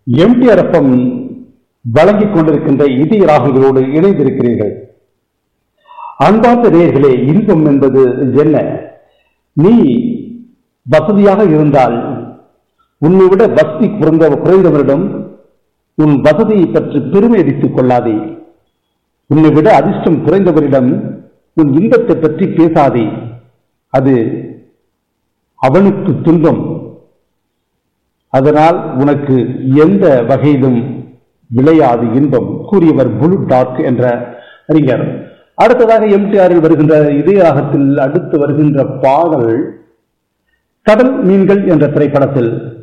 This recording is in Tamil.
எம்டிஆர் எஃப்எம் வழங்கிக் கொண்டிருக்கின்ற இதய ராகங்களோடு இணைந்திருக்கிறீர்கள் அன்பார்ந்த நேயர்களே இன்பம் என்பது என்ன நீ வசதியாக இருந்தால் உன்னை விட வசதி குறைந்த குறைந்தவரிடம் உன் வசதியை பற்றி பெருமை அடித்துக் கொள்ளாதே உன்னை விட அதிர்ஷ்டம் குறைந்தவரிடம் உன் இன்பத்தை பற்றி பேசாதே அது அவனுக்கு துன்பம் அதனால் உனக்கு எந்த வகையிலும் விளையாது இன்பம் கூறியவர் புளு டாக் என்ற அறிஞர் அடுத்ததாக எம்டிஆரில் வருகின்ற இதயராகத்தில் அடுத்து வருகின்ற பாடல் கடல் மீன்கள் என்ற திரைப்படத்தில்